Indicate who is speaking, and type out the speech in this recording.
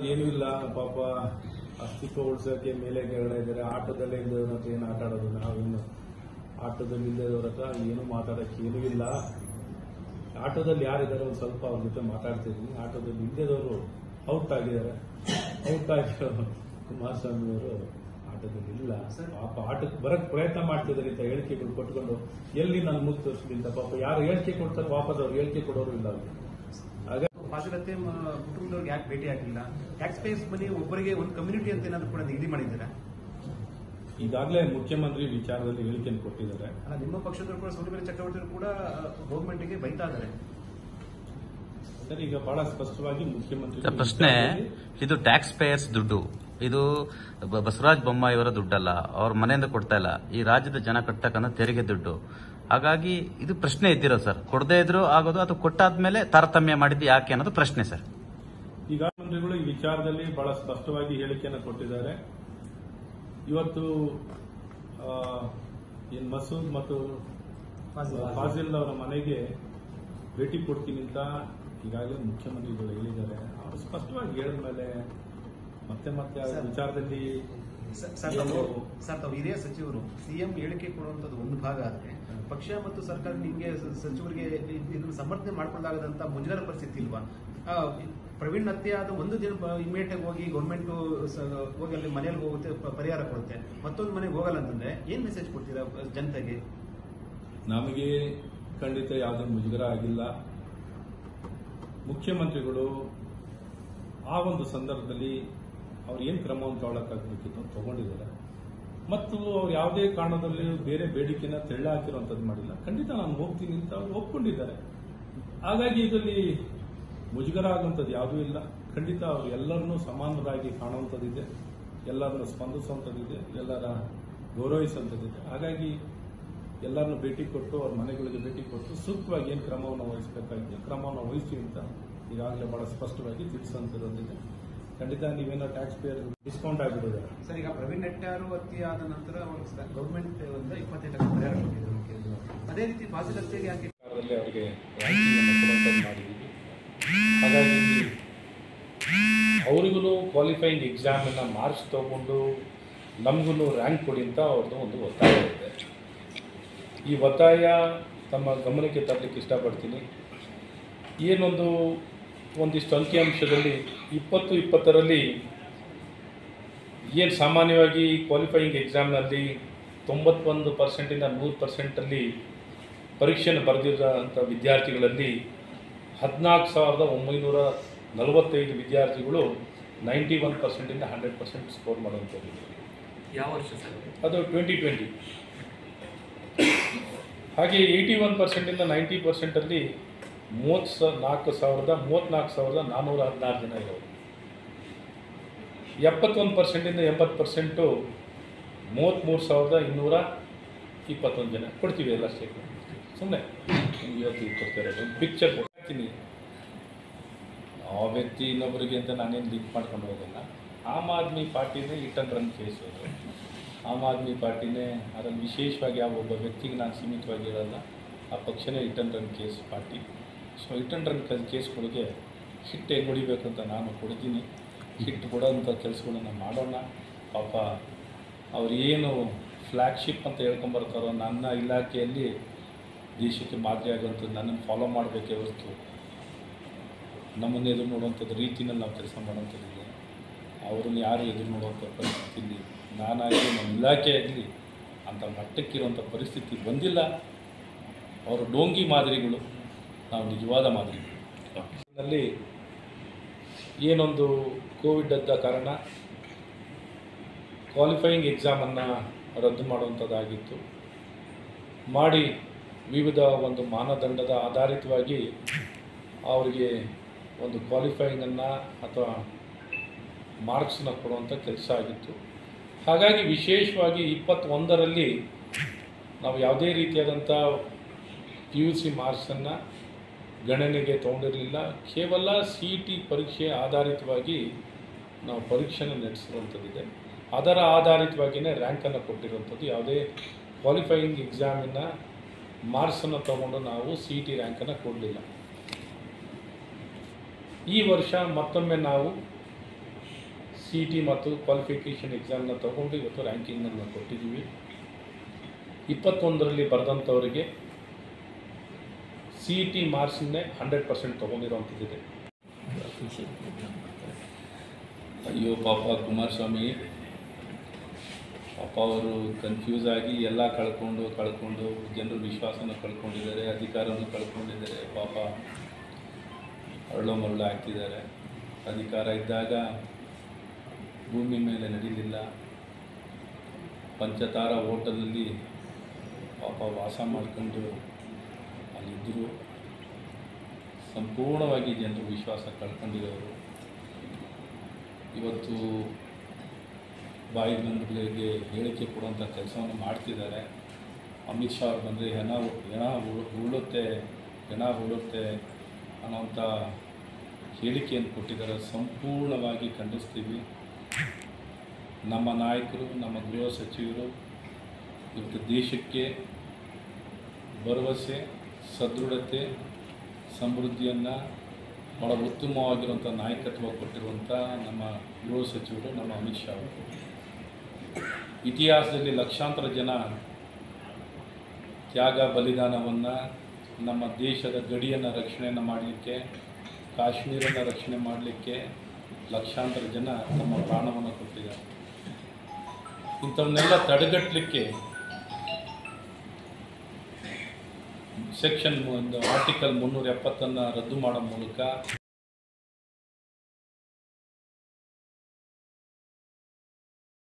Speaker 1: ಏನೂ ಇಲ್ಲ ಪಾಪ ಅಸ್ತಿತ್ವ ಉಳಿಸೋಕೆ ಮೇಲೆ ಕೆಳಗಡೆ ಇದ್ದಾರೆ ಆಟೋದಲ್ಲೇ ಇಲ್ಲದವ್ರ ಹತ್ರ ಏನು ಆಟ ಆಡೋದು ನಾವಿನ್ನು ಆಟೋದಲ್ಲಿ ಇಲ್ಲದವ್ರ ಹತ್ರ ಏನು ಮಾತಾಡೋಕೆ ಏನೂ ಇಲ್ಲ ಆಟೋದಲ್ಲಿ ಯಾರಿದ್ದಾರೆ ಒಂದು ಸ್ವಲ್ಪ ಅವ್ರ ಜೊತೆ ಮಾತಾಡ್ತಿದ್ವಿ ಆಟೋದಲ್ಲಿ ಇಲ್ಲದವರು ಔಟ್ ಆಗಿದ್ದಾರೆ ಔಟ್ ಆಗಿರೋ ಕುಮಾರಸ್ವಾಮಿ ಅವರು ಆಟೋದಲ್ಲಿ ಇಲ್ಲ ಪಾಪ ಆಟಕ್ಕೆ ಬರಕ್ ಪ್ರಯತ್ನ ಮಾಡ್ತಿದ್ದಾರೆ ಅಂತ ಹೇಳಿಕೆಗಳು ಕೊಟ್ಕೊಂಡು ಎಲ್ಲಿ ನಾನು ಮುಗ್ ತೋರಿಸ್ಲಿಲ್ಲ ಪಾಪ ಯಾರು ಹೇಳಿಕೆ ಕೊಡ್ತಾರೆ ವಾಪಸ್ ಅವ್ರು ಹೇಳಿಕೆ ಕೊಡೋರು ಇಲ್ಲ ಅವ್ರು ಹಾಗಾಗಿ
Speaker 2: ಪಾಶುರತೆ ಕುಟುಂಬದವ್ರಿಗೆ ಯಾಕೆ ಭೇಟಿ ಆಗಿಲ್ಲ ಟ್ಯಾಕ್ಸ್ ಪೇಯರ್ಸ್ ಮನಿ ಒಬ್ಬರಿಗೆ ಒಂದು ಕಮ್ಯುನಿಟಿ ಅಂತ ಏನಾದ್ರು ಕೂಡ ನಿಗದಿ ಮಾಡಿದ್ದೀರಾ
Speaker 1: ಈಗಾಗಲೇ ಮುಖ್ಯಮಂತ್ರಿ ವಿಚಾರದಲ್ಲಿ ಹೇಳಿಕೆಯನ್ನು ಕೊಟ್ಟಿದ್ದಾರೆ
Speaker 2: ಅಲ್ಲ ನಿಮ್ಮ ಪಕ್ಷದವರು ಕೂಡ ಸೌಂದರ್ಯ ಚಕ್ರವರ್ತಿ ಕೂಡ ಗೌರ್ಮೆಂಟ್ಗೆ ಬೈತಾ ಇದ್ದಾರೆ
Speaker 1: ಸರ್ ಈಗ ಬಹಳ ಸ್ಪಷ್ಟವಾಗಿ ಮುಖ್ಯಮಂತ್ರಿ
Speaker 3: ಸರ್, ಪ್ರಶ್ನೆ ಇದು ಟ್ಯಾಕ್ಸ್ ಪೇಯರ್ಸ್ ದುಡ್ಡು ಇದು ಬ- ಬಸವರಾಜ ಬೊಮ್ಮಾಯಿಯವರ ದುಡ್ಡಲ್ಲ ಅವ್ರ ಮನೆಯಿಂದ ಕೊಡ್ತಾ ಇಲ್ಲ ಈ ರಾಜ್ಯದ ಜನ ಕಟ್ಟಕ್ಕಂಥ ತೆರಿಗೆ ದುಡ್ಡು ಹಾಗಾಗಿ ಇದು ಪ್ರಶ್ನೆ ಇದ್ದಿರೋ ಸರ್ ಕೊಡದೇ ಇದ್ರು ಆಗೋದು ಅಥವಾ ಕೊಟ್ಟಾದ್ಮೇಲೆ ತಾರತಮ್ಯ ಮಾಡಿದ್ದು ಯಾಕೆ ಅನ್ನೋದು ಪ್ರಶ್ನೆ ಸರ್
Speaker 1: ಈಗ ಮಂತ್ರಿಗಳು ಈ ವಿಚಾರದಲ್ಲಿ ಬಹಳ ಸ್ಪಷ್ಟವಾಗಿ ಹೇಳಿಕೆಯನ್ನು ಕೊಟ್ಟಿದ್ದಾರೆ ಇವತ್ತು ಆ, ಏನ್ ಮಸೂದ್ ಮತ್ತು ಫಾಜಿಲ್ ಅವರ ಮನೆಗೆ ಭೇಟಿ ಕೊಡ್ತೀನಿ ಅಂತ ಈಗಾಗಲೇ ಮುಖ್ಯಮಂತ್ರಿಗಳು ಹೇಳಿದ್ದಾರೆ ಅವರು ಸ್ಪಷ್ಟವಾಗಿ ಹೇಳಿದ ಮೇಲೆ ಮತ್ತೆ ಮತ್ತೆ ಆ
Speaker 2: ಸರ್.
Speaker 1: ವಿಚಾರದಲ್ಲಿ
Speaker 2: ಸರ್ ಸರ್ ತಾವು ಸರ್ ತಾವು ಹಿರಿಯ ಸಚಿವರು ಸಿಎಂ ಹೇಳಿಕೆ ಕೊಡುವಂತದ್ದು ಒಂದು ಭಾಗ ಆದ್ರೆ ಪಕ್ಷ ಮತ್ತು ಸರ್ಕಾರ ನಿಮಗೆ ಸ- ಸಚಿವರಿಗೆ ಇದ್- ಇದನ್ನ ಸಮರ್ಥನೆ ಮಾಡ್ಕೊಳ್ಳಾಗದಂತ ಮುಜುಗರ ಪರಿಸ್ಥಿತಿ ಇಲ್ವಾ ಆ, ಪ್ರವೀಣ್ ಹತ್ಯೆ ಆದ ಒಂದು ದಿನ ಇಮಿಡಿಯೇಟ್ ಆಗಿ ಹೋಗಿ ಗೌರ್ಮೆಂಟ್ ಹೋಗಿ ಅಲ್ಲಿ ಮನೆಯಲ್ಲಿ ಹೋಗುತ್ತೆ ಪ- ಪರಿಹಾರ ಕೊಡುತ್ತೆ ಮತ್ತೊಂದು ಮನೆಗೆ ಹೋಗಲ್ಲ ಅಂತಂದ್ರೆ ಏನ್ ಮೆಸೇಜ್ ಕೊಡ್ತೀರಾ ಜನತೆಗೆ
Speaker 1: ನಮಗೆ ಖಂಡಿತ ಯಾವುದೇ ಮುಜುಗರ ಆಗಿಲ್ಲ ಮುಖ್ಯಮಂತ್ರಿಗಳು ಆ ಒಂದು ಸಂದರ್ಭದಲ್ಲಿ ಅವ್ರು ಏನು ಕ್ರಮವನ್ನು ತಗೊಳಕ್ಕಾಗಬೇಕಿತ್ತು ತಗೊಂಡಿದ್ದಾರೆ ಮತ್ತು ಅವ್ರು ಯಾವುದೇ ಕಾರಣದಲ್ಲಿ ಬೇರೆ ಬೇಡಿಕೆನ ತೆಳ್ಳ ಹಾಕಿರುವಂಥದ್ದು ಮಾಡಿಲ್ಲ ಖಂಡಿತ ನಾನು ಹೋಗ್ತೀನಿ ಅಂತ ಅವ್ರು ಒಪ್ಕೊಂಡಿದ್ದಾರೆ ಹಾಗಾಗಿ ಇದರಲ್ಲಿ ಮುಜುಗರ ಆಗುವಂಥದ್ದು ಯಾವುದೂ ಇಲ್ಲ ಖಂಡಿತ ಅವ್ರು ಎಲ್ಲರನ್ನೂ ಸಮಾನರಾಗಿ ಕಾಣುವಂಥದ್ದಿದೆ ಎಲ್ಲರನ್ನು ಸ್ಪಂದಿಸುವಂಥದ್ದಿದೆ ಎಲ್ಲರ ಗೌರವಿಸುವಂಥದ್ದಿದೆ ಹಾಗಾಗಿ ಎಲ್ಲರನ್ನು ಭೇಟಿ ಕೊಟ್ಟು ಅವ್ರ ಮನೆಗಳಿಗೆ ಭೇಟಿ ಕೊಟ್ಟು ಸೂಕ್ತವಾಗಿ ಏನು ಕ್ರಮವನ್ನು ವಹಿಸಬೇಕಾಗಿದೆ ಕ್ರಮವನ್ನು ವಹಿಸ್ತೀವಿ ಅಂತ ಈಗಾಗಲೇ ಬಹಳ ಸ್ಪಷ್ಟವಾಗಿ ತಿಳಿಸುವಂಥದ್ದೊಂದಿದೆ ಖಂಡಿತ ನೀವೇನೋ ಟ್ಯಾಕ್ಸ್ ಪೇಯರ್ ಡಿಸ್ಕೌಂಟ್ ಆಗಿಬಿಟ್ಟಿದ್ದಾರೆ
Speaker 2: ಸರ್ ಈಗ ಪ್ರವೀಣ್ ನೆಟ್ಟಾರು ಹತ್ಯೆ ಆದ ನಂತರ ಗೌರ್ಮೆಂಟ್ ಒಂದು ಇಪ್ಪತ್ತೈದು ಲಕ್ಷ ಪರಿಹಾರ ಕೊಟ್ಟಿದ್ರು ಮುಖ್ಯಮಂತ್ರಿಗಳು. ಅದೇ ರೀತಿ ಫಾಸಿಲ್ ಹತ್ಯೆಗೆ ಯಾಕೆ
Speaker 1: ಸರ್ಕಾರದಲ್ಲಿ ಅವರಿಗೆ ರ್ಯಾಂಕಿಂಗನ್ನು ಕೊಡುವಂಥದ್ದು ಮಾಡಿದ್ದೀವಿ ಹಾಗಾಗಿ ಅವರಿಗೂ ಕ್ವಾಲಿಫೈಯಿಂಗ್ ಎಕ್ಸಾಮನ್ನು ಮಾರ್ಕ್ಸ್ ತಗೊಂಡು ನಮಗೂ ರ್ಯಾಂಕ್ ಕೊಡಿ ಅಂತ ಅವ್ರದ್ದು ಒಂದು ಒತ್ತಾಯ ಇದೆ ಈ ಒತ್ತಾಯ ತಮ್ಮ ಗಮನಕ್ಕೆ ತರಲಿಕ್ಕೆ ಇಷ್ಟಪಡ್ತೀನಿ ಏನೊಂದು ಒಂದಿಷ್ಟು ಅಂಕಿಅಂಶದಲ್ಲಿ ಇಪ್ಪತ್ತು ಇಪ್ಪತ್ತರಲ್ಲಿ ಏನು ಸಾಮಾನ್ಯವಾಗಿ ಕ್ವಾಲಿಫೈಯಿಂಗ್ ಎಕ್ಸಾಮ್ನಲ್ಲಿ ತೊಂಬತ್ತೊಂದು ಪರ್ಸೆಂಟಿಂದ ನೂರು ಪರ್ಸೆಂಟಲ್ಲಿ ಪರೀಕ್ಷೆಯನ್ನು ಬರೆದಿರೋಂಥ ವಿದ್ಯಾರ್ಥಿಗಳಲ್ಲಿ ಹದಿನಾಲ್ಕು ಸಾವಿರದ ಒಂಬೈನೂರ ನಲವತ್ತೈದು ವಿದ್ಯಾರ್ಥಿಗಳು ನೈಂಟಿ ಒನ್ ಪರ್ಸೆಂಟಿಂದ ಹಂಡ್ರೆಡ್ ಪರ್ಸೆಂಟ್ ಸ್ಕೋರ್ ಮಾಡುವಂಥದ್ದು
Speaker 2: ಯಾವ ವರ್ಷ ಸರ್
Speaker 1: ಅದು ಟ್ವೆಂಟಿ ಟ್ವೆಂಟಿ ಹಾಗೆ ಏಯ್ಟಿ ಒನ್ ಪರ್ಸೆಂಟಿಂದ ನೈಂಟಿ ಪರ್ಸೆಂಟಲ್ಲಿ ಮೂವತ್ತು ಸ ನಾಲ್ಕು ಸಾವಿರದ ಮೂವತ್ತ್ನಾಲ್ಕು ಸಾವಿರದ ನಾನ್ನೂರ ಹದಿನಾರು ಜನ ಇರೋರು ಎಪ್ಪತ್ತೊಂದು ಪರ್ಸೆಂಟಿಂದ ಎಂಬತ್ತು ಪರ್ಸೆಂಟು ಮೂವತ್ತ್ಮೂರು ಸಾವಿರದ ಇನ್ನೂರ ಇಪ್ಪತ್ತೊಂದು ಜನ ಕೊಡ್ತೀವಿ ಎಲ್ಲ ಸ್ಟೇಟ್ಮೆಂಟ್ ಸುಮ್ಮನೆ ನಿಮ್ಗೆ ಇವತ್ತು ಇದು ಕೊಡ್ತಾ ಇರೋದು ಒಂದು ಪಿಕ್ಚರ್ ಕೊಡ್ತೀನಿ ಆ ವ್ಯಕ್ತಿ ಇನ್ನೊಬ್ಬರಿಗೆ ಅಂತ ನಾನೇನು ಲಿಂಕ್ ಮಾಡ್ಕೊಂಡು ಹೋಗಲ್ಲ ಆಮ್ ಆದ್ಮಿ ಪಾರ್ಟಿನೇ ಇಟ್ ಅಂಡ್ ರನ್ ಕೇಸ್ ಅದು ಆಮ್ ಆದ್ಮಿ ಪಾರ್ಟಿನೇ ಅದರಲ್ಲಿ ವಿಶೇಷವಾಗಿ ಯಾವ ಒಬ್ಬ ವ್ಯಕ್ತಿಗೆ ನಾನು ಸೀಮಿತವಾಗಿ ಹೇಳಲ್ಲ ಆ ಪಕ್ಷನೇ hit and run case party so hit and run ಕೇಸ್ಗಳಿಗೆ ಹಿಟ್ ಹೆಂಗೆ ಹೊಡಿಬೇಕು ಅಂತ ನಾನು ಕೊಡ್ತೀನಿ ಹಿಟ್ ಕೊಡೋಂಥ ಕೆಲಸಗಳನ್ನ ಮಾಡೋಣ ಪಾಪ ಅವ್ರು ಏನು ಫ್ಲ್ಯಾಗ್ಶಿಪ್ ಅಂತ ಹೇಳ್ಕೊಂಬರ್ತಾರೋ ನನ್ನ ಇಲಾಖೆಯಲ್ಲಿ ದೇಶಕ್ಕೆ ಮಾದರಿ ಆಗುವಂಥದ್ದು ನನ್ನನ್ನು ಫಾಲೋ ಮಾಡಬೇಕೇ ಹೊರತು ನಮ್ಮನ್ನು ಎದುರು ನೋಡುವಂಥದ್ದು ರೀತಿನಲ್ಲಿ ನಾವು ಕೆಲಸ ಮಾಡುವಂಥದ್ದಿದೆ ಅವ್ರನ್ನ ಯಾರು ಎದುರು ನೋಡುವಂಥ ಪರಿಸ್ಥಿತಿಯಲ್ಲಿ ನಾನಾಗಲಿ ನಮ್ಮ ಇಲಾಖೆ ಆಗಲಿ ಅಂಥ ಮಟ್ಟಕ್ಕಿರುವಂಥ ಪರಿಸ್ಥಿತಿ ಬಂದಿಲ್ಲ ಅವರು ಡೋಂಗಿ ಮಾದರಿಗಳು ನಾವು ನಿಜವಾದ ಮಾದರಿಗಳು ನಲ್ಲಿ ಏನೊಂದು ಕೋವಿಡ್ ಅದ್ದ ಕಾರಣ ಕ್ವಾಲಿಫೈಯಿಂಗ್ ಎಕ್ಸಾಮನ್ನು ರದ್ದು ಮಾಡುವಂಥದ್ದಾಗಿತ್ತು ಮಾಡಿ ವಿವಿಧ ಒಂದು ಮಾನದಂಡದ ಆಧಾರಿತವಾಗಿ ಅವರಿಗೆ ಒಂದು ಕ್ವಾಲಿಫೈಯಿಂಗನ್ನು ಅಥವಾ ಮಾರ್ಕ್ಸನ್ನ ಕೊಡುವಂಥ ಕೆಲಸ ಆಗಿತ್ತು ಹಾಗಾಗಿ ವಿಶೇಷವಾಗಿ ಇಪ್ಪತ್ತೊಂದರಲ್ಲಿ ನಾವು ಯಾವುದೇ ರೀತಿಯಾದಂಥ ಪಿ ಯು ಸಿ ಮಾರ್ಕ್ಸನ್ನು ಗಣನೆಗೆ ತೊಗೊಂಡಿರಲಿಲ್ಲ ಕೇವಲ ಸಿ ಇ ಟಿ ಪರೀಕ್ಷೆ ಆಧಾರಿತವಾಗಿ ನಾವು ಪರೀಕ್ಷೆನ ನಡೆಸಿರುವಂಥದ್ದಿದೆ ಅದರ ಆಧಾರಿತವಾಗಿಯೇ ರ್ಯಾಂಕನ್ನು ಕೊಟ್ಟಿರುವಂಥದ್ದು ಯಾವುದೇ ಕ್ವಾಲಿಫೈಯಿಂಗ್ ಎಕ್ಸಾಮಿನ ಮಾರ್ಕ್ಸನ್ನು ತಗೊಂಡು ನಾವು ಸಿ ಇ ಟಿ ರ್ಯಾಂಕನ್ನು ಕೊಡಲಿಲ್ಲ ಈ ವರ್ಷ ಮತ್ತೊಮ್ಮೆ ನಾವು ಸಿ ಇ ಟಿ ಮತ್ತು ಕ್ವಾಲಿಫಿಕೇಷನ್ ಎಕ್ಸಾಮ್ನ ತಗೊಂಡು ಇವತ್ತು ರ್ಯಾಂಕಿಂಗನ್ನು ಕೊಟ್ಟಿದ್ದೀವಿ ಇಪ್ಪತ್ತೊಂದರಲ್ಲಿ ಬರೆದಂಥವರಿಗೆ ಸಿ ಇ ಟಿ ಮಾರ್ಕ್ಸನ್ನೇ ಹಂಡ್ರೆಡ್ ಪರ್ಸೆಂಟ್ ತೊಗೊಂಡಿರೋವಂಥದ್ದಿದೆ
Speaker 4: ಅಯ್ಯೋ ಪಾಪ ಕುಮಾರಸ್ವಾಮಿ ಪಾಪ ಅವರು ಕನ್ಫ್ಯೂಸ್ ಆಗಿ ಎಲ್ಲ ಕಳ್ಕೊಂಡು ಕಳ್ಕೊಂಡು ಜನರ ವಿಶ್ವಾಸನ ಕಳ್ಕೊಂಡಿದ್ದಾರೆ ಅಧಿಕಾರವನ್ನು ಕಳ್ಕೊಂಡಿದ್ದಾರೆ ಪಾಪ ಅರಳೋ ಮರಳು ಆಗ್ತಿದ್ದಾರೆ ಅಧಿಕಾರ ಇದ್ದಾಗ ಭೂಮಿ ಮೇಲೆ ನಡೀಲಿಲ್ಲ ಪಂಚತಾರ ಹೋಟೆಲಲ್ಲಿ ಪಾಪ ವಾಸ ಮಾಡ್ಕೊಂಡು ಅಲ್ಲಿದ್ದರು ಸಂಪೂರ್ಣವಾಗಿ ಜನರು ವಿಶ್ವಾಸ ಕಳ್ಕೊಂಡಿರೋರು ಇವತ್ತು ಬಾಯಿ ಬಂಧುಗಳಿಗೆ ಹೇಳಿಕೆ ಕೊಡುವಂಥ ಕೆಲಸವನ್ನು ಮಾಡ್ತಿದ್ದಾರೆ ಅಮಿತ್ ಶಾ ಅವ್ರು ಬಂದರೆ ಹೆಣ ಹೆಣ ಉಳು- ಉರುಳುತ್ತೆ ಹೆಣ ಉರುಳುತ್ತೆ ಅನ್ನೋಂಥ ಹೇಳಿಕೆಯನ್ನು ಕೊಟ್ಟಿದ್ದಾರೆ ಸಂಪೂರ್ಣವಾಗಿ ಖಂಡಿಸ್ತೀವಿ ನಮ್ಮ ನಾಯಕರು ನಮ್ಮ ಗೃಹ ಸಚಿವರು ಇವತ್ತು ದೇಶಕ್ಕೆ ಭರವಸೆ ಸದೃಢತೆ ಸಮೃದ್ಧಿಯನ್ನು ಭಾಳ ಉತ್ತಮವಾಗಿರುವಂಥ ನಾಯಕತ್ವ ಕೊಟ್ಟಿರುವಂಥ ನಮ್ಮ ಗೃಹ ಸಚಿವರು ನಮ್ಮ ಅಮಿತ್ ಶಾ ಅವರು ಇತಿಹಾಸದಲ್ಲಿ ಲಕ್ಷಾಂತರ ಜನ ತ್ಯಾಗ ಬಲಿದಾನವನ್ನು ನಮ್ಮ ದೇಶದ ಗಡಿಯನ್ನು ರಕ್ಷಣೆಯನ್ನು ಮಾಡಲಿಕ್ಕೆ ಕಾಶ್ಮೀರನ ರಕ್ಷಣೆ ಮಾಡಲಿಕ್ಕೆ ಲಕ್ಷಾಂತರ ಜನ ತಮ್ಮ ಪ್ರಾಣವನ್ನು ಕೊಟ್ಟಿದ್ದಾರೆ ಇಂಥವನ್ನೆಲ್ಲ ತಡೆಗಟ್ಟಲಿಕ್ಕೆ ಸೆಕ್ಷನ್ ಒಂದು ಆರ್ಟಿಕಲ್ ಮುನ್ನೂರ ಎಪ್ಪತ್ತನ್ನು ರದ್ದು ಮಾಡೋ ಮೂಲಕ